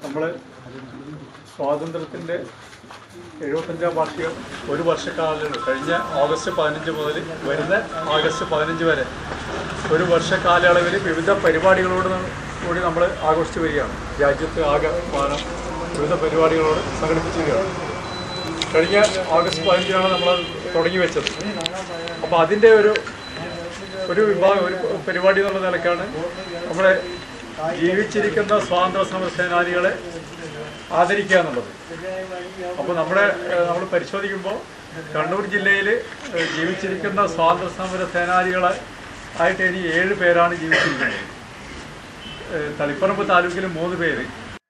നമ്മൾ സ്വാതന്ത്ര്യത്തിൻ്റെ എഴുപത്തഞ്ചാം വാർഷികം ഒരു വർഷക്കാലം കഴിഞ്ഞ ഓഗസ്റ്റ് പതിനഞ്ച് മുതൽ വരുന്ന ഓഗസ്റ്റ് പതിനഞ്ച് വരെ ഒരു വർഷ കാലയളവിൽ വിവിധ പരിപാടികളോട് ന- കൂടി നമ്മൾ ആഘോഷിച്ച് വരികയാണ് രാജ്യത്ത് ആകെ മാനം വിവിധ പരിപാടികളോട് സംഘടിപ്പിച്ചിരിക്കുകയാണ് കഴിഞ്ഞ ഓഗസ്റ്റ് പതിനഞ്ചിനാണ് നമ്മൾ തുടങ്ങി വെച്ചത് അപ്പോൾ അതിൻ്റെ ഒരു ഒരു വിഭാഗം ഒരു പരിപാടി എന്നുള്ള നിലക്കാണ് നമ്മുടെ ജീവിച്ചിരിക്കുന്ന സ്വാതന്ത്ര്യ സമര സേനാനികളെ ആദരിക്കുക എന്നുള്ളത് അപ്പോൾ നമ്മുടെ നമ്മൾ പരിശോധിക്കുമ്പോൾ കണ്ണൂർ ജില്ലയിൽ ജീവിച്ചിരിക്കുന്ന സ്വാതന്ത്ര്യ സമര സേനാനികളെ ആയിട്ട് ഇനി ഏഴ് പേരാണ് ജീവിച്ചിരിക്കുന്നത് ഏഹ് തളിപ്പറമ്പ് താലൂക്കിൽ മൂന്ന് പേര്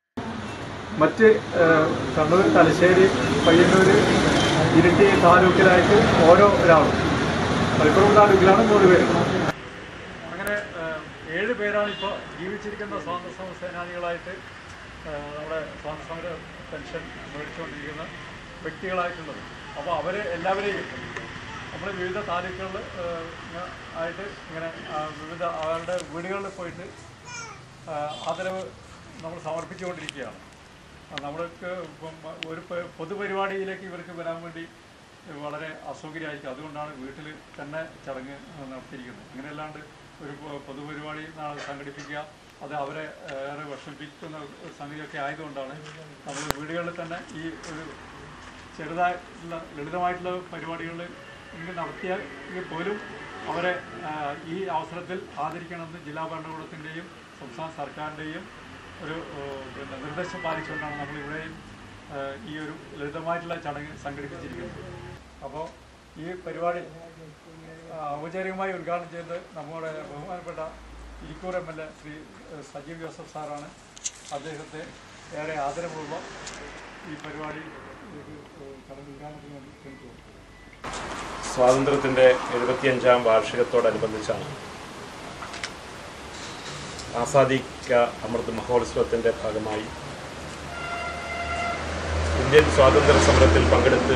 മറ്റ് ഏഹ് കണ്ണൂർ തലശ്ശേരി പയ്യന്നൂർ ഇരിട്ടി താലൂക്കിലായിട്ട് ഓരോ ഒരാളും മലപ്പുറം താലൂക്കിലാണ് മൂന്ന് പേര് അങ്ങനെ ഏഹ്, ഏഴ് പേരാണ് ഇപ്പോൾ ജീവിച്ചിരിക്കുന്ന സ്വാതന്ത്ര്യ സമര സേനാനികളായിട്ട് ഏഹ്, നമ്മുടെ സ്വാതന്ത്ര്യ സമര പെൻഷൻ മേടിച്ചുകൊണ്ടിരിക്കുന്ന വ്യക്തികളായിട്ടുള്ളത് അപ്പോൾ അവർ എല്ലാവരെയും നമ്മൾ വിവിധ താലൂക്കുകളിൽ ഏഹ്, ഇങ്ങനെ ആയിട്ട് ഇങ്ങനെ ആ, വിവിധ അവരുടെ വീടുകളിൽ പോയിട്ട് ആ, ആദരവ് നമ്മൾ സമർപ്പിച്ചുകൊണ്ടിരിക്കുകയാണ് ആ, നമ്മൾക്ക് ഇപ്പം ഒരു പ- പൊതുപരിപാടിയിലേക്ക് ഇവർക്ക് വരാൻ വേണ്ടി വളരെ അസൗകര്യമായിരിക്കും അതുകൊണ്ടാണ് വീട്ടിൽ തന്നെ ചടങ്ങ് നടത്തിയിരിക്കുന്നത് അങ്ങനെയല്ലാണ്ട് ഒരു പൊ- പൊതുപരിപാടി നാളെ സംഘടിപ്പിക്കുക അത് അവരെ ഏറെ വിഷമിപ്പിക്കുന്ന ഒരു സംഗതിയൊക്കെ ആയതുകൊണ്ടാണ് നമ്മൾ വീടുകളിൽ തന്നെ ഈ ഒരു ചെറുതായിട്ടുള്ള ലളിതമായിട്ടുള്ള പരിപാടികൾ ഇങ്ങനെ നടത്തിയാൽ പോലും അവരെ ആ, ഈ അവസരത്തിൽ ആദരിക്കണമെന്ന് ജില്ലാ ഭരണകൂടത്തിൻ്റെയും സംസ്ഥാന സർക്കാരിൻ്റെയും ഒരു ഓ, പിന്നെ നിർദ്ദേശം പാലിച്ചുകൊണ്ടാണ് നമ്മൾ ഇവിടെയും ആ, ഈ ഒരു ലളിതമായിട്ടുള്ള ചടങ്ങ് സംഘടിപ്പിച്ചിരിക്കുന്നത് അപ്പോൾ ഈ പരിപാടി ആ, ഔപചാരികമായി ഉദ്ഘാടനം ചെയ്തത് നമ്മുടെ ബഹുമാനപ്പെട്ട Irikkur M L A Shri ഏഹ്, സജീവ് ജോസഫ് സാറാണ് അദ്ദേഹത്തെ ഏറെ ആദരപൂർവ്വം ഈ പരിപാടി ചടങ്ങ് ഉദ്ഘാടനത്തിന് വേണ്ടി ക്ഷണിച്ചു സ്വാതന്ത്ര്യത്തിൻ്റെ എഴുപത്തിയഞ്ചാം വാർഷികത്തോടനുബന്ധിച്ചാണ് ആസാദി കാ അമൃത് മഹോത്സവത്തിൻ്റെ ഭാഗമായി ഇന്ത്യൻ സ്വാതന്ത്ര്യ സമരത്തിൽ പങ്കെടുത്ത്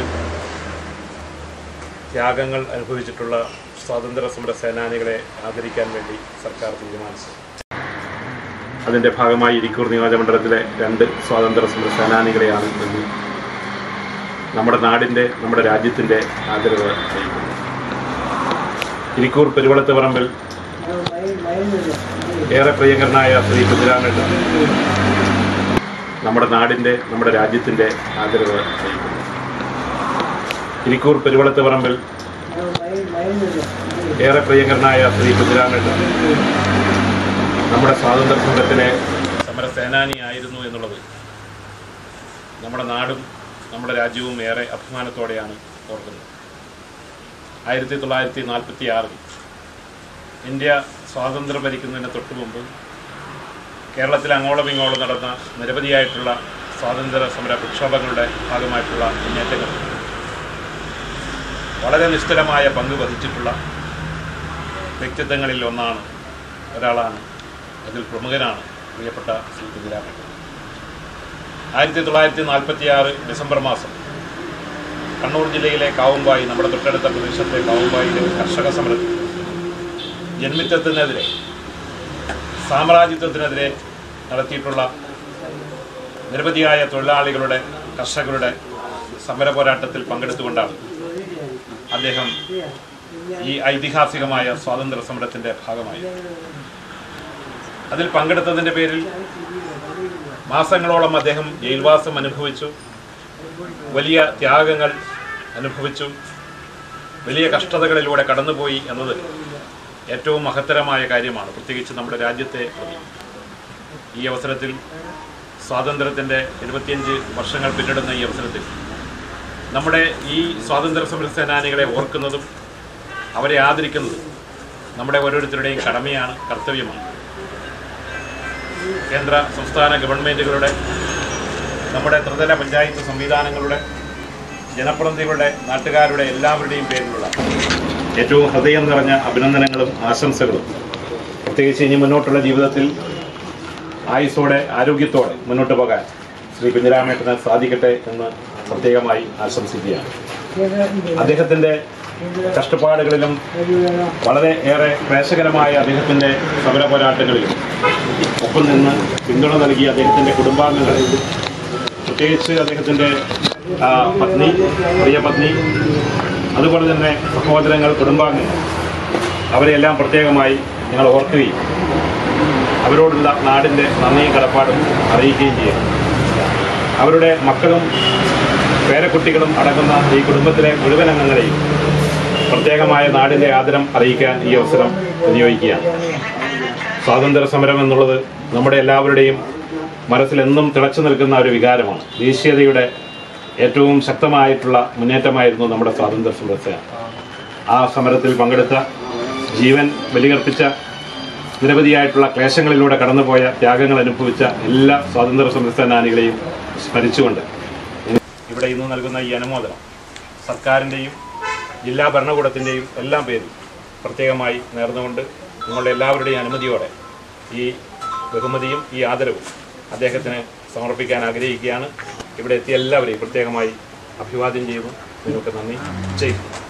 ത്യാഗങ്ങൾ അനുഭവിച്ചിട്ടുള്ള സ്വാതന്ത്ര്യ സമര സേനാനികളെ ആദരിക്കാൻ വേണ്ടി സർക്കാർ തീരുമാനിച്ചു അതിൻ്റെ ഭാഗമായി ഇരിക്കൂർ നിയോജകമണ്ഡലത്തിലെ രണ്ട് സ്വാതന്ത്ര്യ സമര സേനാനികളെയാണ് ഇന്ന് നമ്മുടെ നാടിൻ്റെ നമ്മുടെ രാജ്യത്തിൻ്റെ ആദരവ് അറിയിക്കുന്നു ഇരിക്കൂർ പെരുവളത്ത് പറമ്പിൽ ഏറെ പ്രിയങ്കരനായ ശ്രീ കുഞ്ഞിരാമേട്ടൻ നമ്മുടെ നാടിൻ്റെ നമ്മുടെ രാജ്യത്തിൻ്റെ ആദരവ് അറിയിക്കുന്നു ഇരിക്കൂർ പെരുവളത്ത് പറമ്പിൽ ഏറെ പ്രിയങ്കരനായ ശ്രീ കുഞ്ഞിരാമേട്ടൻ നമ്മുടെ സ്വാതന്ത്ര്യ സമരത്തിലെ സമരസേനാനിയായിരുന്നു എന്നുള്ളത് നമ്മുടെ നാടും നമ്മുടെ രാജ്യവും ഏറെ അഭിമാനത്തോടെയാണ് ഓർക്കുന്നത് ആയിരത്തി തൊള്ളായിരത്തി നാൽപ്പത്തി ആറിൽ ഇന്ത്യ സ്വാതന്ത്ര്യം ഭരിക്കുന്നതിന് തൊട്ടു മുമ്പ് കേരളത്തിൽ അങ്ങോളം ഇങ്ങോളം നടന്ന നിരവധിയായിട്ടുള്ള സ്വാതന്ത്ര്യ സമര പ്രക്ഷോഭങ്ങളുടെ ഭാഗമായിട്ടുള്ള മുന്നേറ്റങ്ങൾ വളരെ നിശ്ചലമായ പങ്ക് വഹിച്ചിട്ടുള്ള വ്യക്തിത്വങ്ങളിൽ ഒന്നാണ് ഒരാളാണ് അതിൽ പ്രമുഖനാണ് പ്രിയപ്പെട്ട ശ്രീ കുഞ്ഞിരാമൻ ആയിരത്തി തൊള്ളായിരത്തി നാൽപ്പത്തി ആറ് ഡിസംബർ മാസം കണ്ണൂർ ജില്ലയിലെ കാവുമ്പായി നമ്മുടെ തൊട്ടടുത്ത പ്രദേശത്തെ കാവുമ്പായിലെ കർഷക സമരത്തിൽ ജന്മിത്വത്തിനെതിരെ സാമ്രാജ്യത്വത്തിനെതിരെ നടത്തിയിട്ടുള്ള നിരവധിയായ തൊഴിലാളികളുടെ കർഷകരുടെ സമര പോരാട്ടത്തിൽ പങ്കെടുത്തുകൊണ്ടാണ് അദ്ദേഹം ഈ ഐതിഹാസികമായ സ്വാതന്ത്ര്യ സമരത്തിൻ്റെ ഭാഗമായി അതിൽ പങ്കെടുത്തതിൻ്റെ പേരിൽ മാസങ്ങളോളം അദ്ദേഹം ജയിൽവാസം അനുഭവിച്ചു വലിയ ത്യാഗങ്ങൾ അനുഭവിച്ചു വലിയ കഷ്ടതകളിലൂടെ കടന്നുപോയി എന്നത് ഏറ്റവും മഹത്തരമായ കാര്യമാണ് പ്രത്യേകിച്ച് നമ്മുടെ രാജ്യത്തെ പ്രതി ഈ അവസരത്തിൽ സ്വാതന്ത്ര്യത്തിൻ്റെ എഴുപത്തിയഞ്ച് വർഷങ്ങൾ പിന്നിടുന്ന ഈ അവസരത്തിൽ നമ്മുടെ ഈ സ്വാതന്ത്ര്യ സമര സേനാനികളെ ഓർക്കുന്നതും അവരെ ആദരിക്കുന്നതും നമ്മുടെ ഓരോരുത്തരുടെയും കടമയാണ് കർത്തവ്യമാണ് കേന്ദ്ര സംസ്ഥാന ഗവൺമെൻറ്റുകളുടെ നമ്മുടെ ത്രിതല പഞ്ചായത്ത് സംവിധാനങ്ങളുടെ ജനപ്രതിനിധികളുടെ നാട്ടുകാരുടെ എല്ലാവരുടെയും പേരിലുള്ള ഏറ്റവും ഹൃദയം നിറഞ്ഞ അഭിനന്ദനങ്ങളും ആശംസകളും പ്രത്യേകിച്ച് ഇനി മുന്നോട്ടുള്ള ജീവിതത്തിൽ ആയുസ്സോടെ ആരോഗ്യത്തോടെ മുന്നോട്ട് പോകാൻ ശ്രീ കുഞ്ഞിരാമേട്ടന് സാധിക്കട്ടെ എന്ന് പ്രത്യേകമായി ആശംസിക്കുകയാണ് അദ്ദേഹത്തിൻ്റെ കഷ്ടപ്പാടുകളിലും വളരെ ഏറെ ക്ലേശകരമായ അദ്ദേഹത്തിൻ്റെ സമര പോരാട്ടങ്ങളിലും ഒപ്പം നിന്ന് പിന്തുണ നൽകിയ അദ്ദേഹത്തിൻ്റെ കുടുംബാംഗങ്ങളിൽ പ്രത്യേകിച്ച് അദ്ദേഹത്തിൻ്റെ ആ, പത്നി പ്രിയ പത്നി അതുപോലെ തന്നെ സഹോദരങ്ങൾ കുടുംബാംഗങ്ങൾ അവരെയെല്ലാം പ്രത്യേകമായി ഞങ്ങൾ ഓർക്കുകയും അവരോടുള്ള നാടിൻ്റെ നന്ദിയും കടപ്പാടും അറിയിക്കുകയും ചെയ്യുന്നു അവരുടെ മക്കളും പേരക്കുട്ടികളും അടങ്ങുന്ന ഈ കുടുംബത്തിലെ മുഴുവൻ അംഗങ്ങളെയും പ്രത്യേകമായ നാടിൻ്റെ ആദരം അറിയിക്കാൻ ഈ അവസരം വിനിയോഗിക്കുകയാണ് സ്വാതന്ത്ര്യ സമരം എന്നുള്ളത് നമ്മുടെ എല്ലാവരുടെയും മനസ്സിലെന്നും തിളച്ചു നിൽക്കുന്ന ഒരു വികാരമാണ് ദേശീയതയുടെ ഏറ്റവും ശക്തമായിട്ടുള്ള മുന്നേറ്റമായിരുന്നു നമ്മുടെ സ്വാതന്ത്ര്യ സമരസേന ആ സമരത്തിൽ പങ്കെടുത്ത ജീവൻ ബലികർപ്പിച്ച നിരവധിയായിട്ടുള്ള ക്ലേശങ്ങളിലൂടെ കടന്നുപോയ ത്യാഗങ്ങൾ അനുഭവിച്ച എല്ലാ സ്വാതന്ത്ര്യ സമരസേനാനികളെയും സ്മരിച്ചുകൊണ്ട് ഇവിടെ ഇന്ന് നൽകുന്ന ഈ അനുമോദനം സർക്കാരിൻ്റെയും ജില്ലാ ഭരണകൂടത്തിൻ്റെയും എല്ലാം പേരിൽ പ്രത്യേകമായി നേർന്നുകൊണ്ട് നിങ്ങളുടെ എല്ലാവരുടെയും അനുമതിയോടെ ഈ ബഹുമതിയും ഈ ആദരവും അദ്ദേഹത്തിന് സമർപ്പിക്കാൻ ആഗ്രഹിക്കുകയാണ് ഇവിടെ എത്തിയ എല്ലാവരെയും പ്രത്യേകമായി അഭിവാദ്യം ചെയ്യുന്നു നിങ്ങൾക്ക് നന്ദി ചെയ്യുന്നു